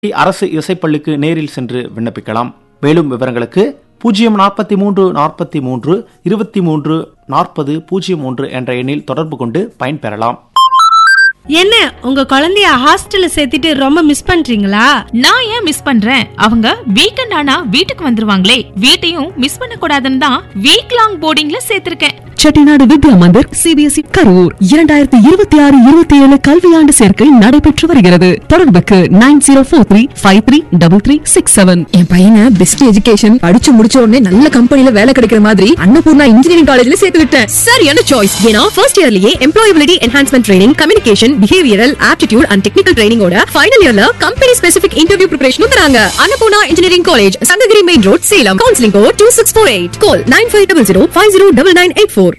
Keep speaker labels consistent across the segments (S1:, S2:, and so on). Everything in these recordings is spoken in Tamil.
S1: அரசு இசைப்பள்ளிக்கு நேரில் சென்று விண்ணப்பிக்கலாம் மேலும் விவரங்களுக்கு பூஜ்ஜியம் நாற்பத்தி மூன்று நாற்பத்தி மூன்று இருபத்தி மூன்று நாற்பது பூஜ்ஜியம் ஒன்று என்ற எண்ணில் தொடர்பு கொண்டு பயன்பெறலாம்
S2: என்ன உங்க குழந்தைய ஹாஸ்டல்ல சேர்த்துட்டு ரொம்ப மிஸ் பண்றீங்களா
S3: நான் ஏன் மிஸ் பண்றேன் அவங்க வீக்கெண்ட் ஆனா வீட்டுக்கு வந்துருவாங்களே வீட்டையும் மிஸ் பண்ண கூடாதுன்னு தான் வீக் லாங் போர்டிங்ல சேர்த்திருக்கேன்
S4: செட்டிநாடு வித்யா மந்திர் சிபிஎஸ்இ கரூர் இரண்டாயிரத்தி இருபத்தி ஆறு இருபத்தி ஏழு கல்வியாண்டு சேர்க்கை நடைபெற்று வருகிறது தொடர்புக்கு nine zero four three five three double three six seven
S5: என் பையனை பெஸ்ட் எஜுகேஷன் படிச்சு முடிச்ச உடனே நல்ல கம்பெனில வேலை கிடைக்கிற மாதிரி அன்னபூர்ணா இன்ஜினியரிங் காலேஜ்ல சேர்த்து விட்டேன் சரியான சாய்ஸ் ஏன்னா ஃபர்ஸ்ட் இயர்லயே employability enhancement training communication behavioural aptitude and technical ட்ரைனிங்கோட ஃபைனல் இயர்ல கம்பெனி ஸ்பெசிபிக் இன்டர்வியூ ப்ரிப்பரேஷனும் தராங்க Annapoorna engineering college Sankagiri main road Salem counselling code two six four eight call nine five double zero five zero double nine eight four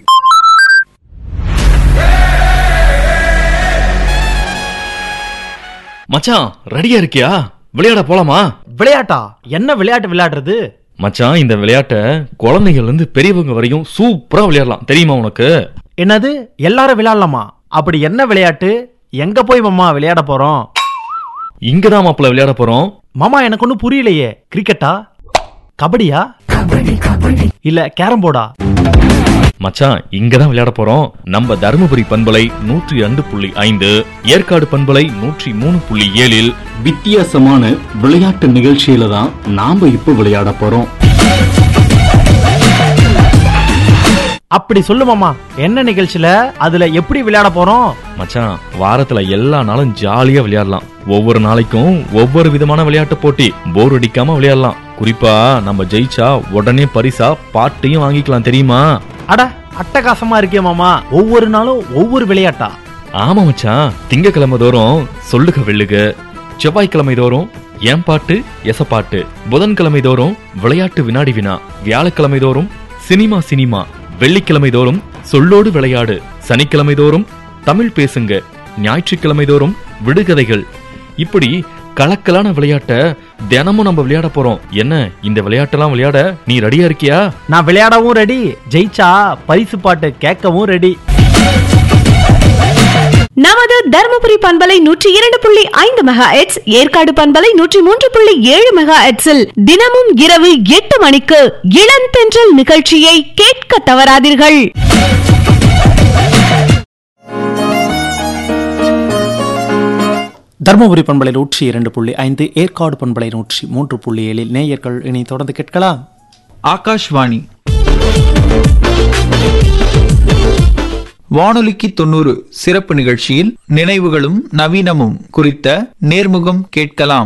S6: மச்சான் ரெடியா இருக்கியா விளையாட போலாமா
S1: விளையாட்டா என்ன விளையாட்டு விளையாடுறது
S6: மச்சான் இந்த விளையாட்டை குழந்தைகள்ல இருந்து பெரியவங்க வரையும் சூப்பரா விளையாடலாம் தெரியுமா உனக்கு
S1: என்னது எல்லாரும் விளையாடலாமா அப்படி என்ன விளையாட்டு எங்க போய் மாமா விளையாட போறோம்
S6: இங்கதான் மாப்பிள்ள விளையாட போறோம்
S1: மாமா எனக்கு ஒன்றும் புரியலையே கிரிக்கெட்டா கபடியா இல்ல கேரம் போர்டா
S6: மச்சான் இங்கதான் விளையாட போறோம் நம்ம தருமபுரி பண்பலை நூற்றி ரெண்டு புள்ளி ஐந்து ஏற்காடு பண்பலை நூற்றி மூணு புள்ளி ஏழில்
S7: வித்தியாசமான விளையாட்டு நிகழ்ச்சியில தான் நாம இப்ப விளையாட போறோம்
S1: அப்படி சொல்லு மாமா என்ன நிகழ்ச்சியில அதுல எப்படி விளையாட போறோம்
S6: மச்சான் வாரத்துல எல்லா நாளும் ஜாலியா விளையாடலாம் ஒவ்வொரு நாளைக்கும் ஒவ்வொரு விதமான விளையாட்டு போட்டி போர் அடிக்காம விளையாடலாம் குறிப்பா நம்ம ஜெயிச்சா உடனே பரிசா பாட்டையும் வாங்கிக்கலாம் தெரியுமா
S1: அட அட்டகாசமா இருக்கே மாமா ஒவ்வொரு நாளும் ஒவ்வொரு விளையாட்டா
S6: ஆமா மச்சான் திங்கக்கிழமை தோறும் சொல்லுக வெள்ளுக செவ்வாய்க்கிழமை தோறும் ஏன் பாட்டு எசப்பாட்டு புதன்கிழமை தோறும் விளையாட்டு வினாடி வினா வியாழக்கிழமை தோறும் சினிமா சினிமா வெள்ளிக்கிழமை தோறும் சொல்லோடு விளையாடு சனிக்கிழமை தோறும் தமிழ் பேசுங்க ஞாயிற்றுக்கிழமை தோறும் விடுகதைகள் இப்படி கலக்கலான விளையாட்ட தினமும் நம்ம விளையாட போறோம் என்ன இந்த விளையாட்டெல்லாம் விளையாட நீ ரெடியா இருக்கியா
S1: நான் விளையாடவும் ரெடி ஜெயிச்சா பரிசு பாட்டு கேட்கவும் ரெடி
S2: நமது தருமபுரி பண்பலை நூற்றி இரண்டு புள்ளி ஐந்து மெகா எட்ஸ் ஏற்காடு பண்பலை நூற்றி மூன்று புள்ளி ஏழு மெகா எட்ஸில் தினமும் இரவு எட்டு மணிக்கு இளந்தென்றல் நிகழ்ச்சியை கேட்க தவறாதீர்கள்
S1: தருமபுரி பண்பலை நூற்றி இரண்டு புள்ளி ஐந்து ஏற்காடு பண்பலை நூற்றி மூன்று புள்ளி ஏழில் நேயர்கள் இனி தொடர்ந்து கேட்கலாம்
S8: ஆகாஷ்வாணி வானொலிக்கு தொண்ணூறு சிறப்பு நிகழ்ச்சியில் நினைவுகளும் நவீனமும் குறித்த நேர்முகம் கேட்கலாம்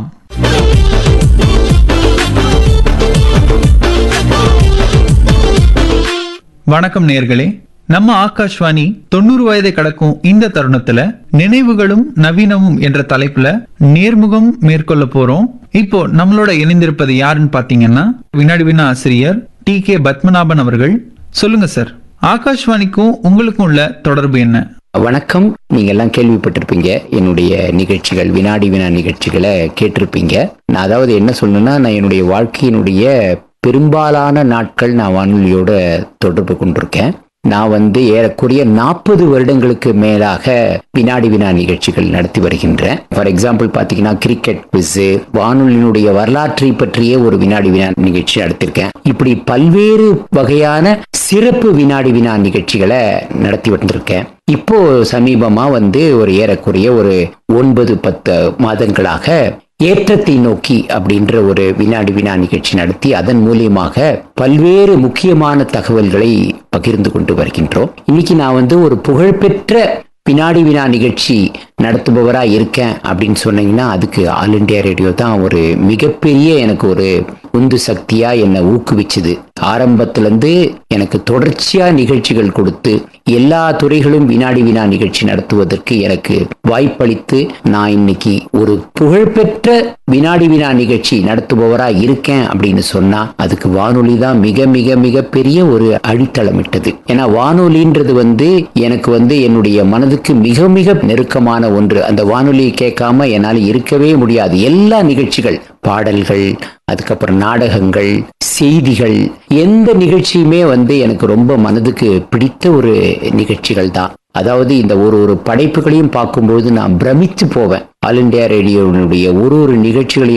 S8: வணக்கம் நேர்களே நம்ம ஆகாஷ்வாணி தொண்ணூறு வயதை கடக்கும் இந்த தருணத்துல நினைவுகளும் நவீனமும் என்ற தலைப்புல நேர்முகம் மேற்கொள்ள போறோம் இப்போ நம்மளோட இணைந்திருப்பது யாருன்னு பாத்தீங்கன்னா வினாடி வினா ஆசிரியர் டி கே பத்மநாபன் அவர்கள் சொல்லுங்க சார் ஆகாஷ்வாணிக்கும் உங்களுக்கும் உள்ள தொடர்பு என்ன
S9: வணக்கம் நீங்க எல்லாம் கேள்விப்பட்டிருப்பீங்க என்னுடைய நிகழ்ச்சிகள் வினாடி வினா நிகழ்ச்சிகளை கேட்டிருப்பீங்க நான் அதாவது என்ன சொல்லணும்னா நான் என்னுடைய வாழ்க்கையினுடைய பெரும்பாலான நாட்கள் நான் வானொலியோட தொடர்பு கொண்டிருக்கேன் நான் வந்து ஏறக்குறைய நாற்பது வருடங்களுக்கு மேலாக வினாடி வினா நிகழ்ச்சிகள் நடத்தி வருகின்றேன் ஃபார் எக்ஸாம்பிள் பார்த்தீங்கன்னா கிரிக்கெட் குவிஸ் வானொலியினுடைய வரலாற்றை பற்றிய ஒரு வினாடி வினா நிகழ்ச்சி நடத்திருக்கேன் இப்படி பல்வேறு வகையான சிறப்பு வினாடி வினா நிகழ்ச்சிகளை நடத்தி வந்திருக்கேன் இப்போ சமீபமா வந்து ஒரு ஏறக்குறைய ஒரு ஒன்பது பத்து மாதங்களாக ஏற்றத்தை நோக்கி அப்படின்ற ஒரு வினாடி வினா நிகழ்ச்சி நடத்தி அதன் மூலியமாக பல்வேறு முக்கியமான தகவல்களை பகிர்ந்து கொண்டு வருகின்றோம் இன்னைக்கு நான் வந்து ஒரு புகழ்பெற்ற வினாடி வினா நிகழ்ச்சி நடத்துபவரா இருக்கேன் அப்படின்னு சொன்னீங்கன்னா அதுக்கு ஆல் இண்டியா ரேடியோ தான் ஒரு மிகப்பெரிய எனக்கு ஒரு உந்து சக்தியா என்னை ஊக்குவிச்சுது ஆரம்பத்துல இருந்து எனக்கு தொடர்ச்சியா நிகழ்ச்சிகள் கொடுத்து எல்லா துறைகளும் வினாடி வினா நிகழ்ச்சி நடத்துவதற்கு எனக்கு வாய்ப்பளித்து நான் இன்னைக்கு ஒரு புகழ்பெற்ற வினாடி வினா நிகழ்ச்சி நடத்துபவரா இருக்கேன் அப்படின்னு சொன்னா அதுக்கு வானொலி தான் மிக மிக மிக பெரிய ஒரு அடித்தளமிட்டது ஏன்னா வானொலின்றது வந்து எனக்கு வந்து என்னுடைய மனதுக்கு மிக மிக நெருக்கமான ஒன்று அந்த வானொலியை கேட்காம என்னால் இருக்கவே முடியாது எல்லா நிகழ்ச்சிகள் பாடல்கள் அதுக்கப்புறம் நாடகங்கள் செய்திகள் எந்த நிகழ்ச்சியுமே வந்து எனக்கு ரொம்ப மனதுக்கு பிடித்த ஒரு நிகழ்ச்சிகள் தான் அதாவது இந்த ஒரு ஒரு படைப்புகளையும் பார்க்கும்போது நான் பிரமித்து போவேன் ஆல் இண்டியா ரேடியோனுடைய ஒரு ஒரு நிகழ்ச்சிகளையும்